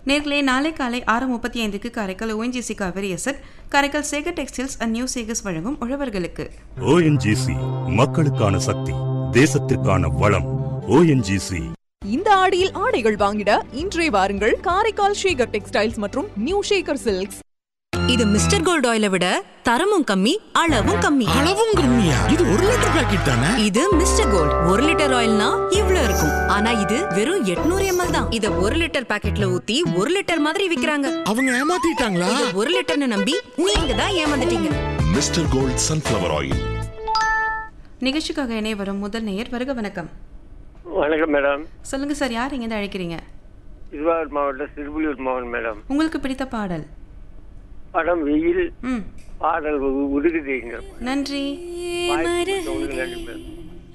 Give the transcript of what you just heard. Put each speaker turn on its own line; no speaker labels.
நேர்களே நாளை காலை ஆறு முப்பத்தி ஐந்துக்கு Karaikal ONGC Kaveri asset Karaikal Sekar textiles and new Sekars வழங்கும் உழவர்களுக்கு
ஓஎன்ஜிசி மக்களுக்கான சக்தி தேசத்திற்கான வளம் ஓஎன்ஜிசி
இந்த ஆடியில் ஆடைகள் வாங்கிட இன்றே வாருங்கள் காரைக்கால் ஷேகர் டெக்ஸ்டைல்ஸ் மற்றும் நியூ ஷேகர் சில்க்ஸ்
இது மிஸ்டர் கோல்ட் ஆயிலை விட தரமும் கம்மி அளவும் கம்மி
அளவும் கம்மியா இது ஒரு லிட்டர் பாக்கெட் தானே
இது மிஸ்டர் கோல்ட் ஒரு லிட்டர் ஆயில்னா இவ்ளோ இருக்கும் ஆனா இது வெறும் 800 எம்எல் தான் இத ஒரு லிட்டர் பாக்கெட்ல ஊத்தி ஒரு லிட்டர் மாதிரி விக்கிறாங்க
அவங்க ஏமாத்திட்டாங்களா
இத ஒரு லிட்டர்னு நம்பி நீங்க தான் ஏமாந்துட்டீங்க
மிஸ்டர் கோல்ட் சன்ஃப்ளவர் ஆயில்
நிகழ்ச்சிக்காக இணைய வரும் முதல் நேயர் வருக வணக்கம்
வணக்கம் மேடம்
சொல்லுங்க சார் யார் இங்கேருந்து அழைக்கிறீங்க
திருவாரூர் மாவட்டம் சிறுபுலியூர் மாவட்டம் மேடம்
உங்களுக்கு பிடித்த பாடல்
படம் வெயில்
ம்
பாடல் உ- உருகுதேங்க
நன்றி
வாய்ப்பு கொடுத்த உங்களுக்கு நன்றி மேடம்